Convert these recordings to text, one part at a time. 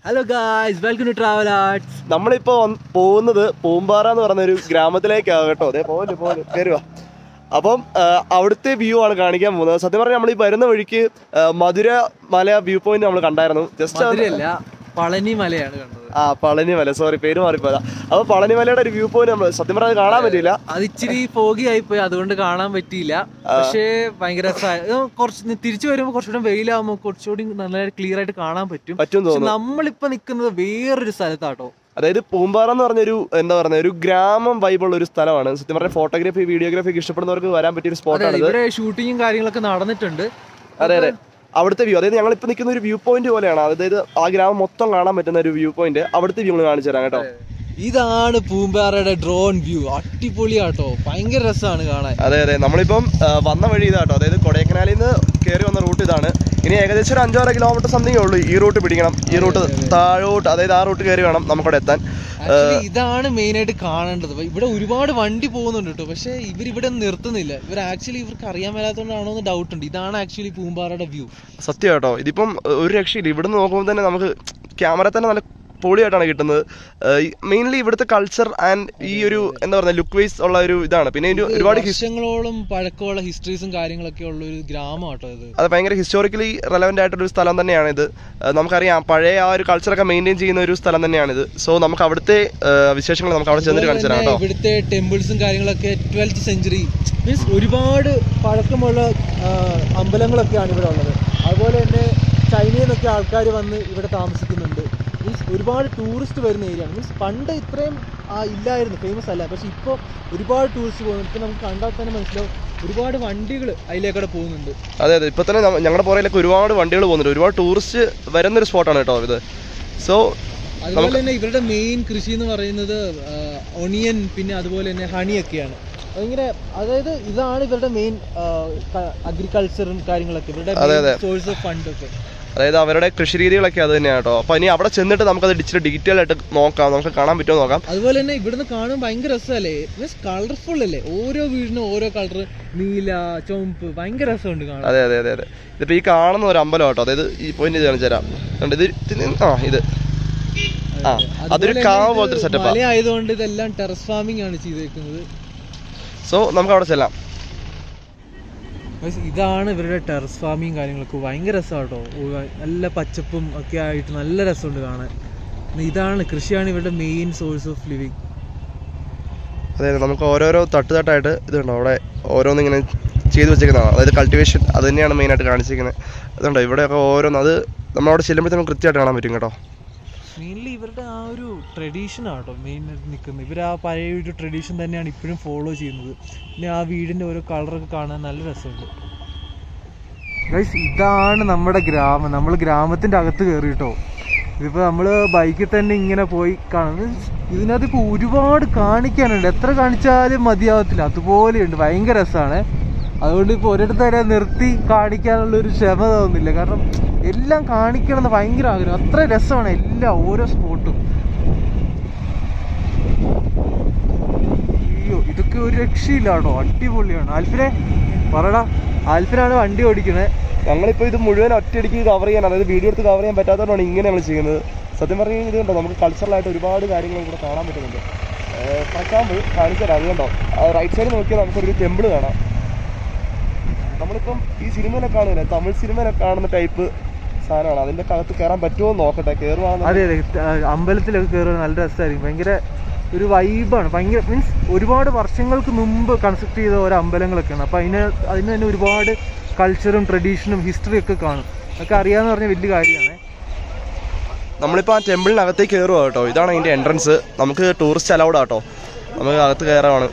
Hello guys welcome to travel arts നമ്മളിപ്പോ വന്ന് പോകുന്നത് പൂമ്പാറ എന്ന് പറയുന്ന ഒരു ഗ്രാമത്തിലേക്കാണ് കേട്ടോ അതെ പോലെ പോലെ കയറുക അപ്പം ആ, അവിടുത്തെ വ്യൂ ആണ് കാണിക്കാൻ പോകുന്നത് സത്യം പറഞ്ഞാൽ നമ്മൾ ഈ വരുന്ന വഴിക്ക് ആ, മധുര മല വ്യൂ പോയിന്റ് നമ്മൾ കണ്ടായിരുന്നു ജസ്റ്റ് മധുരയല്ല പളനി മലയാണ് കണ്ടത് ആ പളനി മല സോറി പേര് മാറിപ്പോയതാ അപ്പൊ പളനി മലയുടെ ഒരു വ്യൂ പോയിന്റ് നമ്മൾ സത്യം പറഞ്ഞാൽ അത് കാണാൻ പറ്റില്ല അത് ഇച്ചിരി ഫോഗി ആയിപ്പോയി അതുകൊണ്ട് കാണാൻ പറ്റിയില്ല പക്ഷേ ഭയങ്കര രസമായി. ഇത് കുറച്ച് തിരിച്ചു വരുമ്പോൾ കുറച്ചുകൂടെ വെയിലാകുമ്പോൾ കുറച്ചുകൂടി നല്ല ക്ലിയർ ആയിട്ട് കാണാൻ പറ്റും പറ്റും പക്ഷെ തോന്നുന്നു നമ്മളിപ്പോ നിൽക്കുന്നത് വേറൊരു സ്ഥലത്താട്ടോ അതായത് പൂമ്പാറ എന്ന് പറഞ്ഞൊരു എന്താ പറയുക ഒരു ഗ്രാമം വൈബുള്ള ഒരു സ്ഥലമാണ് സത്യം പറഞ്ഞാൽ ഫോട്ടോഗ്രാഫി വീഡിയോഗ്രാഫി ഒക്കെ ഇഷ്ടപ്പെടുന്നവർക്ക് വരാൻ പറ്റിയ ഒരു അതെ സ്പോട്ടാണ് ഇത് ഇവിടെ ഷൂട്ടിങ്ങും കാര്യങ്ങളൊക്കെ നടന്നിട്ടുണ്ട് അതെ അതെ അവിടുത്തെ വ്യൂ അതായത് ഞങ്ങൾ ഇപ്പൊ നിൽക്കുന്ന ഒരു വ്യൂ പോയിന്റ് പോലെയാണ് അതായത് ആ ഗ്രാമം മൊത്തം കാണാൻ പറ്റുന്ന ഒരു വ്യൂ പോയിന്റ് അവിടുത്തെ വ്യൂ കാണിച്ചു തരാം കേട്ടോ ഇതാണ് പൂമ്പാറയുടെ ഡ്രോൺ വ്യൂ അടിപൊളിയാട്ടോ ഭയങ്കര രസമാണ് കാണാൻ അതെ അതെ നമ്മളിപ്പം ആ, വന്ന വഴി ഇതാട്ടോ അതായത് കൊടൈക്കനാലിൽ നിന്ന് കയറി വന്ന റൂട്ട് ഇതാണ് ഇനി ഏകദേശം ഒരു അഞ്ചാറ് കിലോമീറ്റർ സംതിങ് ഉള്ളൂ ഈ റൂട്ട് പിടിക്കണം ഈ റൂട്ട് താഴോട്ട് അതായത് ആ റൂട്ട് കയറി വേണം നമുക്കവിടെ എത്താൻ Actually ഇതാണ് മെയിൻ ആയിട്ട് കാണേണ്ടത് ഇവിടെ ഒരുപാട് വണ്ടി പോകുന്നുണ്ട് കേട്ടോ പക്ഷെ ഇവർ ഇവിടെ നിർത്തുന്നില്ല ഇവർ ആക്ച്വലി ഇവർക്ക് അറിയാൻ മേലാത്തോണ്ടാണോ എന്ന് ഡൗട്ട് ഉണ്ട് ഇതാണ് ആക്ച്വലി പൂമ്പാറയുടെ വ്യൂ സത്യം കേട്ടോ ഇതിപ്പം ഒരു രക്ഷയില്ല ഇവിടുന്ന് നോക്കുമ്പോൾ തന്നെ നമുക്ക് ക്യാമറ തന്നെ നല്ല പൊളിയായിട്ടാണ് കിട്ടുന്നത് മെയിൻലി ഇവിടുത്തെ കൾച്ചർ ആൻഡ് ഈ ഒരു എന്താ പറയുക ലുക്ക് വൈസ് ഉള്ള ഒരു ഇതാണ് പിന്നെ ഇതിന് ഒരുപാട് ഹിസ്- വർഷങ്ങളോളം പഴക്കമുള്ള ഹിസ്റ്ററീസും കാര്യങ്ങളൊക്കെ ഉള്ള ഒരു ഗ്രാമം കേട്ടോ ഇത് അത് ഭയങ്കര ഹിസ്റ്റോറിക്കലി റെലവെന്റ് ആയിട്ടൊരു സ്ഥലം തന്നെയാണ് ഇത് ഏഹ് നമുക്കറിയാം പഴയ ആ ഒരു കൾച്ചറൊക്കെ മെയിൻറ്റെയിൻ ചെയ്യുന്ന ഒരു സ്ഥലം തന്നെയാണിത് സോ നമുക്ക് അവിടുത്തെ ഏഹ് വിശേഷങ്ങൾ നമുക്ക് അവിടെ ചെന്നിട്ട് കാണിച്ചു തരാം അതുപോലെ കേട്ടോ തന്നെ ഇവിടുത്തെ ടെമ്പിൾസും കാര്യങ്ങളൊക്കെ ട്വൽത്ത് സെഞ്ചുറി മീൻസ് ഒരുപാട് പഴക്കമുള്ള ആ, അമ്പലങ്ങളൊക്കെയാണ് ഇവിടെ ഉള്ളത് അതുപോലെ തന്നെ ചൈനയിൽ നിന്നൊക്കെ ആൾക്കാർ വന്ന് ഇവിടെ താമസിക്കുന്നുണ്ട് മീൻസ് ഒരുപാട് ടൂറിസ്റ്റ് വരുന്ന ഏരിയയാണ് മീൻസ് പണ്ട് ഇത്രയും ആ, ഇല്ലായിരുന്നു ഫേമസ് അല്ല പക്ഷെ ഇപ്പോൾ ഒരുപാട് ടൂറിസ്റ്റ് പോകുന്നുണ്ട് ഇപ്പം നമുക്ക് കണ്ടാൽ തന്നെ മനസ്സിലാവും ഒരുപാട് വണ്ടികൾ അതിലേക്കൂടെ പോകുന്നുണ്ട് അതെ അതെ ഇപ്പൊ തന്നെ നമ്മ- ഞങ്ങളുടെ പുറയിലൊക്കെ ഒരുപാട് വണ്ടികൾ പോകുന്നുണ്ട് ഒരുപാട് ടൂറിസ്റ്റ് വരുന്നൊരു സ്പോട്ടാണ് കേട്ടോ ഇത് സോ അതുപോലെ തന്നെ ഇവരുടെ മെയിൻ കൃഷി എന്ന് പറയുന്നത് ഒണിയൻ പിന്നെ അതുപോലെ തന്നെ ഹണിയൊക്കെയാണ് ഭയങ്കര അതായത് ഇതാണ് ഇവരുടെ മെയിൻ അഗ്രികൾച്ചറും കാര്യങ്ങളൊക്കെ അതെ, ഇവരുടെ അതെ. സോഴ്സ് ഓഫ് ഫണ്ട് ഒക്കെ അതായത് അവരുടെ കൃഷി രീതികളൊക്കെ അത് തന്നെയാണ് കേട്ടോ അപ്പൊ ഇനി അവിടെ ചെന്നിട്ട് നമുക്കത് ഇച്ചിരി ഡീറ്റെയിൽ ആയിട്ട് നോക്കാം നമുക്ക് കാണാൻ പറ്റുമോ നോക്കാം അതുപോലെ തന്നെ ഇവിടുന്ന് കാണുമ്പോൾ ഭയങ്കര രസമല്ലേ മീൻസ് കളർഫുൾ അല്ലേ ഓരോ വീടിനും ഓരോ കളർ നീല ചുവപ്പ് ഭയങ്കര രസമുണ്ട് കാണാൻ അതെ അതെ അതെ അതെ ഇതിപ്പോ ഈ കാണുന്ന ഒരു അമ്പലം കേട്ടോ അതായത് ഈ പോയിന്റ് കാണിച്ചു തരാം കണ്ടോ, ഇത് ഇത് ആ ഇത് ആ അതൊരു അതുപോലെ കാവ് തന്നെ പോലത്തെ ഇത് സെറ്റപ്പാ മല ആയതുകൊണ്ട് ഇതെല്ലാം ടെറസ് ഫാമിംഗ് ആണ് ചെയ്തേക്കുന്നത് സോ നമുക്ക് അവിടെ ചെല്ലാം Guys, ഇതാണ് ഇവരുടെ ടെറസ് ഫാമിങ് കാര്യങ്ങളൊക്കെ ഭയങ്കര രസമാട്ടോ നല്ല പച്ചപ്പും ഒക്കെ ആയിട്ട് നല്ല രസമുണ്ട് കാണാൻ പിന്നെ ഇതാണ് കൃഷിയാണ് ഇവരുടെ മെയിൻ സോഴ്സ് ഓഫ് ലിവിങ് അതെ നമുക്ക് ഓരോരോ തട്ടുതട്ടായിട്ട് ഇതുണ്ടോ അവിടെ ഓരോന്നിങ്ങനെ ചെയ്തു വെച്ചേക്കുന്നതാണ് അതായത് കൾട്ടിവേഷൻ അത് തന്നെയാണ് മെയിനായിട്ട് കാണിച്ചിരിക്കുന്നത് അതുണ്ടോ ഇവിടെയൊക്കെ ഓരോന്ന് അത് നമ്മളവിടെ ചെല്ലുമ്പോഴത്തേനും കൃത്യമായിട്ട് കാണാൻ പറ്റും കേട്ടോ മെയിൻലി ഇവരുടെ ആ ഒരു ട്രഡീഷൻ ആട്ടോ മെയിൻ നിൽക്കുന്നത് ഇവർ ആ പഴയ ഒരു ട്രഡീഷൻ തന്നെയാണ് ഇപ്പോഴും ഫോളോ ചെയ്യുന്നത് പിന്നെ ആ വീടിൻ്റെ ഓരോ കളറൊക്കെ കാണാൻ നല്ല രസമുണ്ട് ഗൈസ് ഇതാണ് നമ്മുടെ ഗ്രാമം നമ്മൾ ഗ്രാമത്തിൻ്റെ അകത്ത് കയറി കേട്ടോ ഇതിപ്പോൾ നമ്മൾ ബൈക്കിൽ തന്നെ ഇങ്ങനെ പോയി കാണുന്നത് ഇതിനകത്ത് ഇപ്പോൾ ഒരുപാട് കാണിക്കാനുണ്ട് എത്ര കാണിച്ചാലും മതിയാവത്തില്ല അതുപോലെയുണ്ട് ഭയങ്കര രസമാണ് അതുകൊണ്ട് ഇപ്പോൾ ഒരിടത്ത് വരെ നിർത്തി കാണിക്കാനുള്ള ഒരു ക്ഷമ തോന്നുന്നില്ല കാരണം എല്ലാം കാണിക്കണം എന്ന് ഭയങ്കര ആഗ്രഹം അത്ര രസമാണ് എല്ലാം ഓരോ സ്പോട്ടും അയ്യോ ഇതൊക്കെ ഒരു രക്ഷയില്ല കേട്ടോ അടിപൊളിയാണ് ആൽഫിനെ പറടാ ആൽഫിനാണ് വണ്ടി ഓടിക്കുന്നത് ഞങ്ങളിപ്പോൾ ഇത് മുഴുവൻ ഒറ്റയടിക്ക് കവർ ചെയ്യാൻ അതായത് വീഡിയോ എടുത്ത് കവർ ചെയ്യാൻ പറ്റാത്തതുകൊണ്ടാണ് ഇങ്ങനെ നമ്മൾ ചെയ്യുന്നത് സത്യം പറഞ്ഞു കഴിഞ്ഞാൽ ഇതുണ്ടോ നമുക്ക് കൾച്ചറലായിട്ട് ഒരുപാട് കാര്യങ്ങൾ ഇവിടെ കാണാൻ പറ്റുന്നുണ്ട് ഫോർ എക്സാമ്പിൾ കാണിച്ചു തരാം അതുകൊണ്ടോ റൈറ്റ് സൈഡിൽ നോക്കിയാൽ നമുക്കൊരു ടെമ്പിൾ കാണാം നമ്മളിപ്പം ഈ സിനിമയിലൊക്കെ കാണുന്നില്ല തമിഴ് സിനിമയിലൊക്കെ കാണുന്ന ടൈപ്പ് സാധനമാണ് അതിൻ്റെ അകത്ത് കയറാൻ പറ്റുമോ എന്ന് നോക്കട്ടെ കയറുവാണെന്ന് അതെ അതെ ആ, അമ്പലത്തിലൊക്കെ കയറുക നല്ല രസമായിരിക്കും ഭയങ്കര ഒരു വൈബാണ് ഭയങ്കര മീൻസ് ഒരുപാട് വർഷങ്ങൾക്ക് മുമ്പ് കൺസ്ട്രക്ട് ചെയ്ത ഓരോ അമ്പലങ്ങളൊക്കെയാണ് അപ്പോൾ അതിന് അതിന് തന്നെ ഒരുപാട് കൾച്ചറും ട്രഡീഷനും ഹിസ്റ്ററി ഒക്കെ കാണും അതൊക്കെ അറിയാന്ന് പറഞ്ഞ വലിയ കാര്യമാണ് നമ്മളിപ്പോൾ ആ ടെമ്പിളിനകത്തേക്ക് കയറുക കേട്ടോ ഇതാണ് അതിൻ്റെ എൻട്രൻസ് നമുക്ക് ടൂറിസ്റ്റ് അലൗഡ് ആട്ടോ നമുക്ക് അകത്ത് കയറാണ്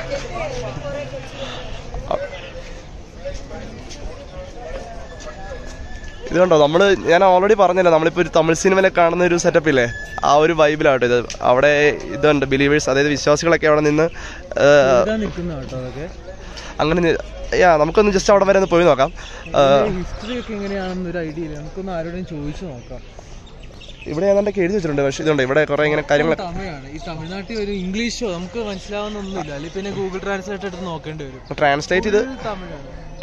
ഇത് കണ്ടോ നമ്മൾ ഞാൻ ഓൾറെഡി പറഞ്ഞല്ലോ നമ്മളിപ്പോൾ ഒരു തമിഴ് സിനിമയിലൊക്കെ കാണുന്ന ഒരു സെറ്റപ്പ് ഇല്ലേ ആ ഒരു വൈബിലാട്ടോ ഇത് അവിടെ ഇതുണ്ട് ബിലീവേഴ്സ് അതായത് വിശ്വാസികളൊക്കെ അവിടെ നിന്ന് ഏഹ്, നിൽക്കുന്ന കേട്ടോ അതൊക്കെ അങ്ങനെ നി- യാ നമുക്കൊന്ന് ജസ്റ്റ് അവിടെ വരെ ഒന്ന് പോയി നോക്കാം ഏഹ്, ഹിസ്റ്ററി ഒക്കെ എങ്ങനെയാണെന്ന് ഒരു ഐഡിയ ഇല്ല നമുക്കൊന്ന് ആരോടും ചോദിച്ചു നോക്കാം ഇവിടെ ഏതാണ്ടൊക്കെ എഴുതി വെച്ചിട്ടുണ്ട് പക്ഷേ ഇതുണ്ട് ഇവിടെ കുറേ ഇങ്ങനെ കാര്യങ്ങൾ തമിഴാണ് ഈ തമിഴ്നാട്ടിൽ ഒരു ഇംഗ്ലീഷോ നമുക്ക് മനസ്സിലാവുന്നൊന്നുമില്ല അല്ലെങ്കിൽ പിന്നെ ഗൂഗിൾ ട്രാൻസ്ലേറ്റ് എടുത്ത് നോക്കേണ്ടി വരും ട്രാൻസ്ലേറ്റ് ചെയ്ത് Full തമിഴാണ്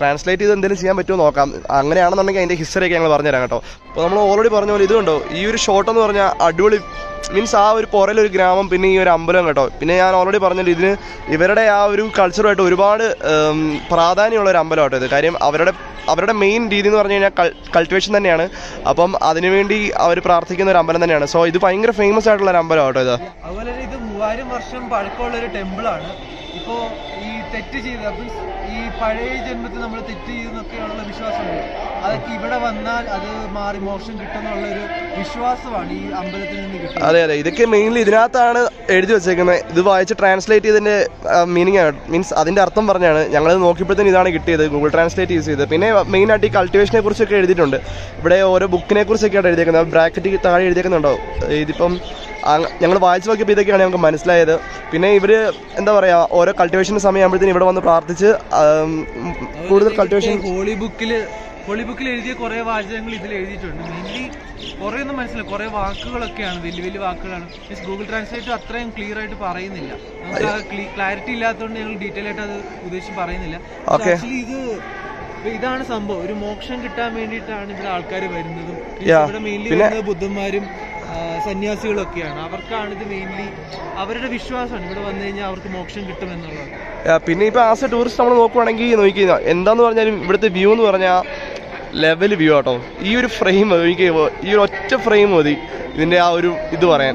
ട്രാൻസ്ലേറ്റ് ചെയ്ത് എന്തെങ്കിലും ചെയ്യാൻ പറ്റുമോ നോക്കാം അങ്ങനെയാണെന്നുണ്ടെങ്കിൽ അതിൻ്റെ ഹിസ്റ്ററി ഒക്കെ ഞങ്ങൾ പറഞ്ഞുതരാം കേട്ടോ അപ്പോൾ നമ്മൾ ഓൾറെഡി പറഞ്ഞ പോലെ ഇത് കണ്ടോ ഈ ഒരു ഷോട്ട് എന്ന് പറഞ്ഞാൽ അടിപൊളി മീൻസ് ആ ഒരു പുറയിലൊരു ഗ്രാമം പിന്നെ ഈ ഒരു അമ്പലം കേട്ടോ പിന്നെ ഞാൻ ഓൾറെഡി പറഞ്ഞല്ലോ ഇതിന് ഇവരുടെ ആ ഒരു കൾച്ചറുമായിട്ട് ഒരുപാട് ഉം, പ്രാധാന്യമുള്ള ഒരു അമ്പലം കേട്ടോ ഇത് കാര്യം അവരുടെ അവരുടെ മെയിൻ രീതി എന്ന് പറഞ്ഞു കഴിഞ്ഞാൽ കൾട്ടിവേഷൻ തന്നെയാണ് അപ്പം അതിനുവേണ്ടി അവർ പ്രാർത്ഥിക്കുന്ന ഒരു അമ്പലം തന്നെയാണ് സോ ഇത് ഭയങ്കര ഫേമസ് ആയിട്ടുള്ള ഒരു അമ്പലം കേട്ടോ ഇത് അതുപോലെ തന്നെ ഇത് മൂവായിരം വർഷം പഴക്കമുള്ള ഒരു ടെമ്പിളാണ് ഇപ്പോ ഈ തെറ്റ് ചെയ്ത് മീൻസ് ഈ പഴയ ജന്മത്തിൽ നമ്മൾ തെറ്റ് ചെയ്തെന്നൊക്കെയുള്ള വിശ്വാസമുണ്ട് അതൊക്കെ ഇവിടെ വന്നാൽ അത് മാറി മോക്ഷം കിട്ടുമെന്നുള്ള ഒരു വിശ്വാസമാണ് ഈ അമ്പലത്തിൽ നിന്ന് കിട്ടുന്നത് അതെ അതെ ഇതൊക്കെ മെയിൻലി ഇതിനകത്താണ് എഴുതി വെച്ചേക്കുന്നത് ഇത് വായിച്ച് ട്രാൻസ്ലേറ്റ് ചെയ്തതിന്റെ മീനിങ് ആണ് മീൻസ് അതിന്റെ അർത്ഥം പറഞ്ഞാണ് ഞങ്ങൾ നോക്കിയപ്പോഴത്തേന് ഇതാണ് കിട്ടിയത് ഗൂഗിൾ ട്രാൻസ്ലേറ്റ് യൂസ് ചെയ്ത് പിന്നെ മെയിൻ ആയിട്ട് ഈ കൾട്ടിവേഷനെ കുറിച്ചൊക്കെ എഴുതിയിട്ടുണ്ട് ഇവിടെ ഓരോ ബുക്കിനെ കുറിച്ചൊക്കെയാണ് എഴുതിയേക്കുന്നത് ബ്രാക്കറ്റ് താഴെ എഴുതിയേക്കുന്നുണ്ടോ ഇതിപ്പം ഞങ്ങൾ വായിച്ചു നോക്കിയപ്പോൾ ഇതൊക്കെയാണ് ഞങ്ങൾക്ക് മനസ്സിലായത് പിന്നെ ഇവര് എന്താ പറയാ ഓരോ കൾട്ടിവേഷൻ്റെ സമയമാകുമ്പോഴത്തേന് ഇവിടെ വന്ന് പ്രാർത്ഥിച്ച് ആം, കൂടുതൽ കൾട്ടിവേഷൻ ഹോളി ബുക്കിൽ ഹോളി ബുക്കിൽ എഴുതിയ കുറെ വാചകങ്ങൾ ഇതിൽ എഴുതിയിട്ടുണ്ട് മെയിൻലി കുറെ ഒന്നും മനസ്സിലായി കുറെ വാക്കുകളൊക്കെയാണ് വലിയ വലിയ വാക്കുകളാണ് മീൻസ് ഗൂഗിൾ ട്രാൻസ്ലേറ്റ് അത്രയും ക്ലിയർ ആയിട്ട് പറയുന്നില്ല നമുക്ക് ആ ക്ലാരിറ്റി ഇല്ലാത്തതുകൊണ്ട് ഞങ്ങൾ ഡീറ്റെയിൽ ആയിട്ട് അത് ഉദ്ദേശിച്ച് പറയുന്നില്ല Okay. ആക്ച്വലി ഇത് ഇപ്പൊ ഇതാണ് സംഭവം ഒരു മോക്ഷം കിട്ടാൻ വേണ്ടിയിട്ടാണ് ഇവിടെ ആൾക്കാർ വരുന്നതും Means Yeah. ഇവിടെ മെയിൻലി പിന്നെ- വരുന്നത് ബുദ്ധന്മാരും ആ, സന്യാസികളൊക്കെയാണ് അവർക്കാണ് ഇത് മെയിൻലി അവരുടെ വിശ്വാസമാണ് ഇവിടെ വന്നു കഴിഞ്ഞാൽ അവർക്ക് മോക്ഷം കിട്ടുമെന്നുള്ളത് ആ, പിന്നെ ഇപ്പൊ ആസ് എ ടൂറിസ്റ്റ് നമ്മൾ നോക്കുവാണെങ്കിൽ നോക്കി എന്താന്ന് പറഞ്ഞാലും ഇവിടുത്തെ വ്യൂ എന്ന് പറഞ്ഞാൽ ലെവൽ വ്യൂ ആട്ടോ ഈ ഒരു ഫ്രെയിം എനിക്ക് ഈ ഒരു ഒറ്റ ഫ്രെയിം മതി ഇതിന്റെ ആ ഒരു ഇത് പറയാൻ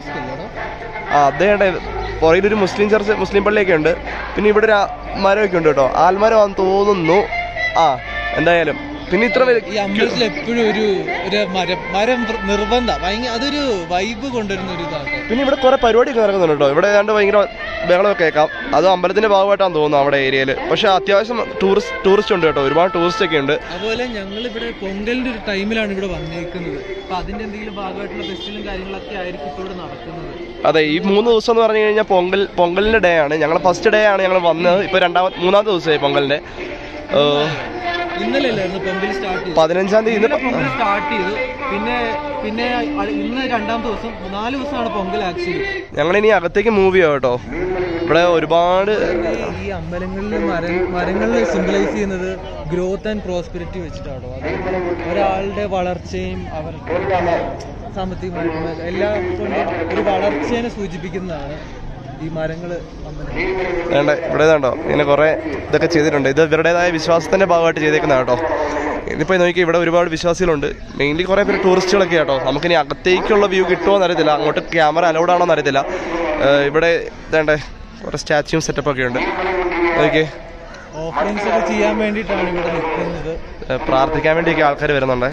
ആ അതേടെ പുറകിലൊരു മുസ്ലിം ചർച്ച് മുസ്ലിം പള്ളിയൊക്കെ ഉണ്ട് പിന്നെ ഇവിടെ ഒരു ആ മരമൊക്കെ ഉണ്ട് കേട്ടോ ആൽമരമാണെന്ന് തോന്നുന്നു ആ എന്തായാലും പിന്നെ ഇത്ര വലിയ ഈ അമ്പലത്തിൽ എപ്പോഴും ഒരു ഒരു മരം മരം നിർബന്ധ ഭയങ്കര അതൊരു വൈബ് കൊണ്ടുവരുന്ന ഒരു ഇതാണ് പിന്നെ ഇവിടെ കുറെ പരിപാടിയൊക്കെ നടക്കുന്നുണ്ട് കേട്ടോ ഇവിടെ ഏതാണ്ട് ഭയങ്കര ബഹളമൊക്കെ കേൾക്കാം അത് അമ്പലത്തിന്റെ ഭാഗമായിട്ടാണ് തോന്നുന്നു അവിടെ ഏരിയയിൽ പക്ഷെ അത്യാവശ്യം ടൂറിസ്റ്റ് ടൂറിസ്റ്റ് ഉണ്ട് കേട്ടോ ഒരുപാട് ടൂറിസ്റ്റ് ഒക്കെ ഉണ്ട് അതുപോലെ ഞങ്ങൾ ഇവിടെ പൊങ്കലിന്റെ ഒരു ടൈമിലാണ് ഇവിടെ വന്നേക്കുന്നത് അപ്പൊ അതിന്റെ എന്തെങ്കിലും ഭാഗമായിട്ടുള്ള ഫെസ്റ്റിവലും കാര്യങ്ങളൊക്കെ ആയിരിക്കും ഇപ്പോൾ ഇവിടെ നടക്കുന്നത് അതെ ഈ മൂന്ന് ദിവസം എന്ന് പറഞ്ഞു കഴിഞ്ഞാൽ പൊങ്കൽ പൊങ്കലിന്റെ ഡേ ആണ് ഞങ്ങൾ ഫസ്റ്റ് ഡേ ആണ് ഞങ്ങൾ വന്നത് ഇപ്പൊ രണ്ടാമത്തെ മൂന്നാമത്തെ ദിവസമായി പൊങ്കലിന്റെ ഏഹ്, ഇന്നലെ അല്ലായിരുന്നു പൊങ്കൽ സ്റ്റാർട്ട് ചെയ്തത് പതിനഞ്ചാം തീയതി ഇന്ന് ഇന്നലെ പൊങ്കൽ സ്റ്റാർട്ട് ചെയ്തു പിന്നെ പിന്നെ അ- ഇന്ന് രണ്ടാമത്തെ ദിവസം നാല് ദിവസമാണ് പൊങ്കൽ ആക്ച്വലി ഞങ്ങൾ ഇനി അകത്തേക്ക് മൂവ് ചെയ്യാം കേട്ടോ ഇവിടെ ഒരുപാട് ഈ അമ്പലങ്ങളിൽ മര മരങ്ങളിൽ സിംബലൈസ് ചെയ്യുന്നത് ഗ്രോത്ത് ആൻഡ് പ്രോസ്പെരിറ്റി വെച്ചിട്ടാണോ അത് ഒരാളുടെ വളർച്ചയും അവർക്ക് സാമ്പത്തികമായിട്ടും എല്ലാം കൊണ്ടും ഒരു വളർച്ചയെ സൂചിപ്പിക്കുന്നതാണ് ഈ മരങ്ങള് അമ്പലങ്ങളിൽ വേണ്ട ഇവിടെ കണ്ടോ ഇങ്ങനെ കുറെ ഇതൊക്കെ ചെയ്തിട്ടുണ്ട് ഇത് ഇവരുടേതായ വിശ്വാസത്തിന്റെ ഭാഗമായിട്ട് ചെയ്തേക്കുന്ന കേട്ടോ ഇതിപ്പോൾ നോക്കി ഇവിടെ ഒരുപാട് വിശ്വാസികളുണ്ട് മെയിൻലി കുറേ പേര് ടൂറിസ്റ്റുകളൊക്കെ കേട്ടോ നമുക്കിനി അകത്തേക്കുള്ള വ്യൂ കിട്ടുമോ എന്നറിയത്തില്ല അങ്ങോട്ട് ക്യാമറ അലൗഡ് ആണോ എന്നറിയത്തില്ല ഏഹ് ഇവിടെ ഇതേണ്ടേ കുറേ സ്റ്റാച്യൂം സെറ്റപ്പ് ഒക്കെ ഉണ്ട് ഓക്കെ ഓഫറിങ്സ് ഒക്കെ ചെയ്യാൻ വേണ്ടിയിട്ടാണ് ഇവിടെ നിൽക്കുന്നത് പ്രാർത്ഥിക്കാൻ വേണ്ടിയൊക്കെ ആൾക്കാർ വരുന്നുണ്ട്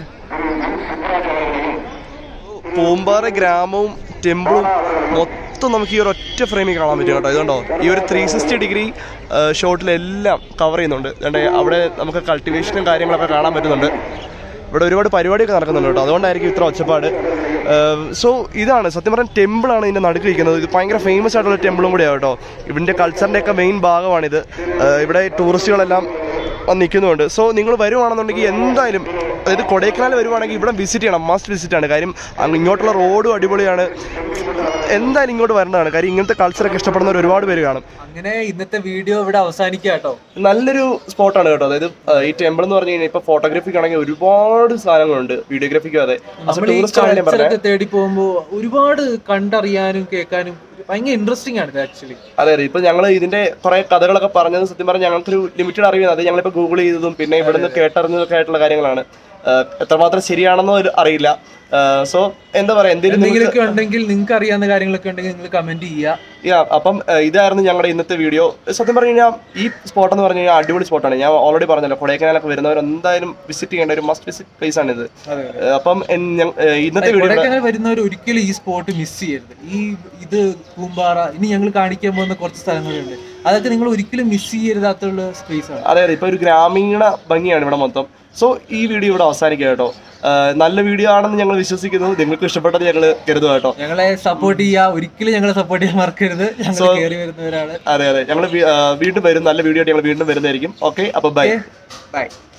പൂമ്പാറ ഗ്രാമവും ടെമ്പിളും മൊത്തം നമുക്ക് ഈ ഒരു ഒറ്റ ഫ്രെയിമിൽ കാണാൻ പറ്റും കേട്ടോ ഇതുണ്ടോ ഈ ഒരു ത്രീ സിക്സ്റ്റി ഡിഗ്രി ഷോട്ടിലെല്ലാം കവർ ചെയ്യുന്നുണ്ട് ഇതുണ്ട് അവിടെ നമുക്ക് കൾട്ടിവേഷനും കാര്യങ്ങളൊക്കെ കാണാൻ പറ്റുന്നുണ്ട് ഇവിടെ ഒരുപാട് പരിപാടിയൊക്കെ നടക്കുന്നുണ്ട് കേട്ടോ അതുകൊണ്ടായിരിക്കും ഇത്ര ഒച്ചപ്പാട് സോ ഇതാണ് സത്യം പറഞ്ഞാൽ ടെമ്പിളാണ് ഇതിൻ്റെ നടുക്ക് ഇരിക്കുന്നത് ഇത് ഭയങ്കര ഫേമസ് ആയിട്ടുള്ള ടെമ്പിളും കൂടിയാണ് കേട്ടോ ഇതിൻ്റെ കൾച്ചറിൻ്റെ ഒക്കെ മെയിൻ ഭാഗമാണിത് ഏഹ് ഇവിടെ ടൂറിസ്റ്റുകളെല്ലാം വന്ന് നിൽക്കുന്നുണ്ട് സോ നിങ്ങൾ വരുവാണെന്നുണ്ടെങ്കിൽ എന്തായാലും അതായത് കൊടൈക്കനാൽ വരുവാണെങ്കിൽ ഇവിടെ വിസിറ്റ് ചെയ്യണം മസ്റ്റ് വിസിറ്റ് ആണ് കാര്യം അങ്ങ് ഇങ്ങോട്ടുള്ള റോഡും അടിപൊളിയാണ് എന്തായാലും ഇങ്ങോട്ട് വരേണ്ടതാണ് കാര്യം ഇങ്ങനത്തെ കൾച്ചറൊക്കെ ഇഷ്ടപ്പെടുന്നവർ ഒരുപാട് പേര് കാണും അങ്ങനെ ഇന്നത്തെ വീഡിയോ ഇവിടെ അവസാനിക്കുക കേട്ടോ നല്ലൊരു സ്പോട്ടാണ് കേട്ടോ അതായത് ആ, ഈ ടെമ്പിൾ എന്ന് പറഞ്ഞു കഴിഞ്ഞാൽ ഇപ്പൊ ഫോട്ടോഗ്രാഫിക്ക് ആണെങ്കിൽ ഒരുപാട് സാധനങ്ങളുണ്ട് വീഡിയോഗ്രാഫിക്കും അതെ നമ്മൾ ഈ ടൂറിസ്റ്റ് ആണ് ഞാൻ പറഞ്ഞത് കൾച്ചറൊക്കെ തേടി പോകുമ്പോൾ ഒരുപാട് കണ്ടറിയാനും കേൾക്കാനും ഭയങ്കര ഇൻട്രസ്റ്റിംഗ് ആണ് ഇത് ആക്ച്വലി അതെ അതെ ഇപ്പൊ ഞങ്ങൾ ഇതിന്റെ കുറെ കഥകളൊക്കെ പറഞ്ഞത് സത്യം പറഞ്ഞാൽ ഞങ്ങൾക്കൊരു ലിമിറ്റഡ് അറിയുന്നത് അത് ഞങ്ങളിപ്പോ ഗൂഗിൾ ചെയ്തതും പിന്നെ ഇവിടുന്ന് കേട്ടറിഞ്ഞതൊക്കെ ആയിട്ടുള്ള കാര്യങ്ങളാണ് ആ, എത്രമാത്രം ശരിയാണെന്നോ ഒരു അറിയില്ല സോ എന്താ പറയാ എന്തെങ്കിലും നിങ്ങൾക്ക് എന്തെങ്കിലുമൊക്കെ ഉണ്ടെങ്കിൽ നിങ്ങൾക്ക് അറിയാവുന്ന കാര്യങ്ങളൊക്കെ ഉണ്ടെങ്കിൽ നിങ്ങൾ കമന്റ് ചെയ്യുക Yeah, അപ്പം ആ, ഇതായിരുന്നു ഞങ്ങളുടെ ഇന്നത്തെ വീഡിയോ സത്യം പറഞ്ഞു കഴിഞ്ഞാൽ ഈ സ്പോട്ട് എന്ന് പറഞ്ഞു കഴിഞ്ഞാൽ അടിപൊളി സ്പോട്ടാണ് ഞാൻ ഓൾറെഡി പറഞ്ഞല്ലോ കൊടൈക്കനാലൊക്കെ വരുന്നവർ എന്തായാലും വിസിറ്റ് ചെയ്യേണ്ട ഒരു മസ്റ്റ് വിസിറ്റ് പ്ലേസ് ആണ് ഇത് അതെ അപ്പം എൻ- ഞ- ഏ, ഇന്നത്തെ വീഡിയോ കൊടൈക്കനാൽ വരുന്നവർ ഒരിക്കലും ഈ സ്പോട്ട് മിസ് ചെയ്യരുത് ഈ ഇത് കൂമ്പാറ ഇനി ഞങ്ങൾ കാണിക്കാൻ പോകുന്ന കുറച്ച് സ്ഥലങ്ങളുണ്ട് അതൊക്കെ നിങ്ങൾ ഒരിക്കലും മിസ് ചെയ്യരുതാത്തുള്ള സ്പേസ് ആണ് അതെ അതെ ഇപ്പൊ ഒരു ഗ്രാമീണ ഭംഗിയാണ് ഇവിടെ മൊത്തം സോ ഈ വീഡിയോ ഇവിടെ അവസാനിക്കുക കേട്ടോ ആ, നല്ല വീഡിയോ ആണെന്ന് ഞങ്ങൾ വിശ്വസിക്കുന്നു നിങ്ങൾക്ക് ഇഷ്ടപ്പെട്ടത് ഞങ്ങൾ കരുതുക കേട്ടോ ഞങ്ങളെ സപ്പോർട്ട് ചെയ്യുക ഒരിക്കലും ഞങ്ങളെ സപ്പോർട്ട് ചെയ്യാൻ മറക്കരുത് ഞങ്ങൾ So- കയറി വരുന്നവരാണ് അതെ അതെ ഞങ്ങൾ വീണ്ടും വരും നല്ല വീഡിയോ ആയിട്ട് ഞങ്ങൾ വീണ്ടും വരുന്നതായിരിക്കും ഓക്കെ അപ്പൊ ബൈ ബൈ